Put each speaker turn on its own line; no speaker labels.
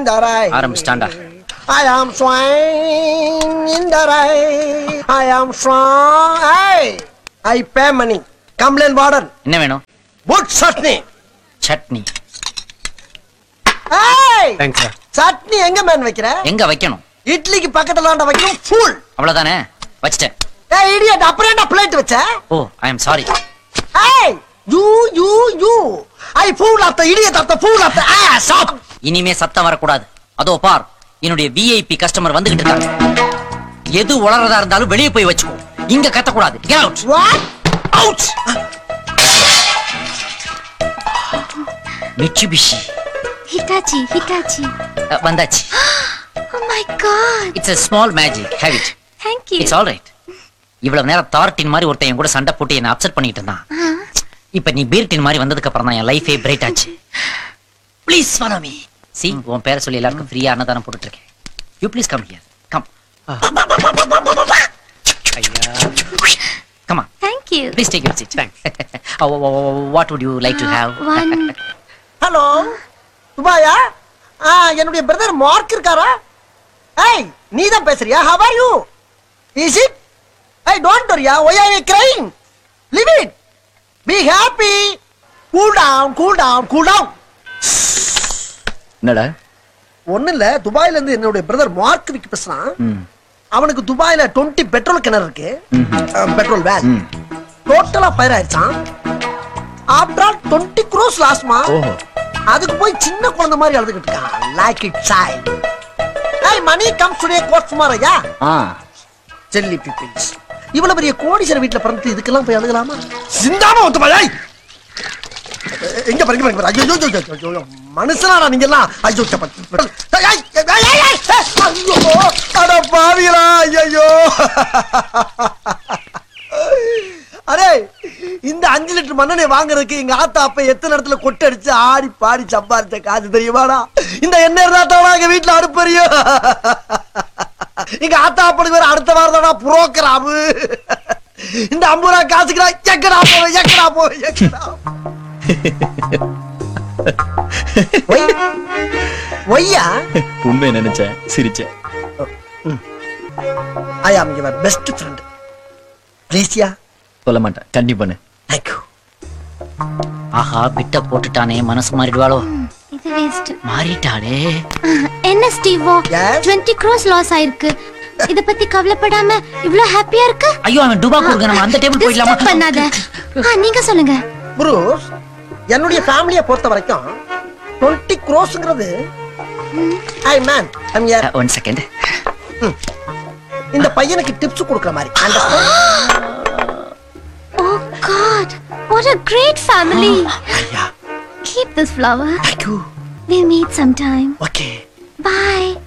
the rain.
ஆரம்பிச்சிட்டாண்டா.
I am swine in the rain. I am strong. Hey, I pay money. Complain warden.
என்ன வேணும்
Good chutney.
Chutney
Hey,
thanks sir
chutney எங்க man வைக்கிற
எங்க வைக்கணும்
இட்லிக்கு பக்கத்துல வைக்கணும் ஃபுல்
அவ்வளவுதானே வச்சிட்டேன்
ஏய் இடியட் அப்புறம் என்ன பிளேட் வச்ச
ஓ ஐ எம் சாரி
ஏய் you you you I fool of the idiot of the fool of the ass of
இனிமே சத்தம் வரக்கூடாது அதோ பார் என்னுடைய விஐபி கஸ்டமர் வந்துகிட்டு இருக்காங்க எது உளறதா இருந்தாலும் வெளியே போய் வச்சுக்கோ இங்க கத்தக்கூடாது Get out.
What out
Mitsubishi.
Hitachi Hitachi
ah, வந்தாச்சு
oh my god
it's a small magic have it
thank you
it's all right இவ்வளவு நேரம் தார்டின் மாதிரி ஒருத்தன் என் கூட சண்டை போட்டு என்ன அப்செட் பண்ணிட்டு இருந்தான் இப்ப நீ பீர்டின் மாதிரி வந்ததுக்கு அப்புறம் தான் என் லைஃபே பிரைட் ஆச்சு ப்ளீஸ் ஃபாலோ மீ சி உன் பேரை சொல்லி எல்லாருக்கும் ஃப்ரீயா அன்னதானம் போட்டுட்டு இருக்கேன் you please come here come
ஐயா
come on
thank you
please take your seat what would you like to have
one
hello துபாயா ஆ என்னுடைய பிரதர் மார்க் இருக்காரா ஏய் நீ தான் பேசுறியா how are you is it I don't worry why are you crying leave it be happy cool down cool down cool down
என்னடா
ஒண்ணு இல்ல துபாயில இருந்து என்னுடைய பிரதர் மார்க் விக்கு பேசுறான்
ம்
அவனுக்கு துபாயில 20 பெட்ரோல் கிணறு இருக்கு பெட்ரோல் வேன்
ம்.
டோட்டலா ஃபயர் ஆயிடுச்சான் ஆஃப்டர் ஆல் 20 க்ரோஸ் லாஸ்மா
ஓஹோ
அதுக்கு போய் சின்ன குழந்தை மாதிரி அழுதுகிட்டு இருக்கான் லைக் இட் சைல்ட் ஏய் மணி கம் டுடே கோட் சுமாரையா
ஆ
ஜெல்லி பீப்பிள்ஸ் இவ்வளவு பெரிய கோடீஸ்வரர் வீட்ல பிறந்து இதுக்கெல்லாம் போய் அழுகலாமா சிந்தாம ஒத்து பாய் எங்க பாருங்க பாருங்க பாருங்க. ஐயோ ஐயோ, ஐயோ, ஐயோ, ஐயோ மனுஷனா நீங்க எல்லாம் ஐயோ சப்பா. ஏய், ஏய், ஏய், ஏய், ஏய், ஏய், ஐயோ அட பாவிகளா ஐயோ அரே இந்த அஞ்சு லிட்டர் மண்ணெண்ணை வாங்குறதுக்கு எங்க ஆத்தா அப்ப எத்தனை இடத்துல கொட்டை அடிச்சு ஆடி பாடி சம்பாரிச்ச காசு தெரியுமாடா இந்த எண்ணெய் இருந்தா தான் எங்க வீட்டுல அடுப்பறியும் எங்க ஆத்தா அப்படி வேற அடுத்த வாரம் தானா புரோக்கராமு இந்த ஐம்பது ரூபா காசுக்கு நான் எக்கடா போவேன் எக்கடா போவேன் எக்கடா ஒய் ஒய்யா
உண்மை நினைச்சேன் சிரிச்சேன்
ஐ ஆம் யுவர் பெஸ்ட் ஃப்ரெண்ட் ப்ளீஸ்யா
சொல்ல மாட்டேன் கண்டி பண்ணு
தேங்க்யூ
ஆஹா பிட்ட போட்டுட்டானே மனசு மாறிடுவாளோ
இது வேஸ்ட்
மாறிட்டாளே
என்ன ஸ்டீவோ
Yes?
20 க்ரோஸ் லாஸ் ஆயிருக்கு இத பத்தி கவலைப்படாம இவ்ளோ ஹாப்பியா இருக்க
ஐயோ அவன் டுபா கொடுங்க நம்ம அந்த டேபிள் போயிடலாமா
Disturb பண்ணாத ஆ, நீங்க சொல்லுங்க
ப்ரூஸ் என்னுடைய ஃபேமிலியை பொறுத்த வரைக்கும் டுவெண்ட்டி க்ரோஸ்ங்கிறது ஐ மேன் ஐம் யார்
ஒன் செகண்ட்
இந்த பையனுக்கு டிப்ஸ் கொடுக்குற மாதிரி understand?
Oh god what a great family
ஐயா
keep this flower
thank you
we'll meet sometime
okay
bye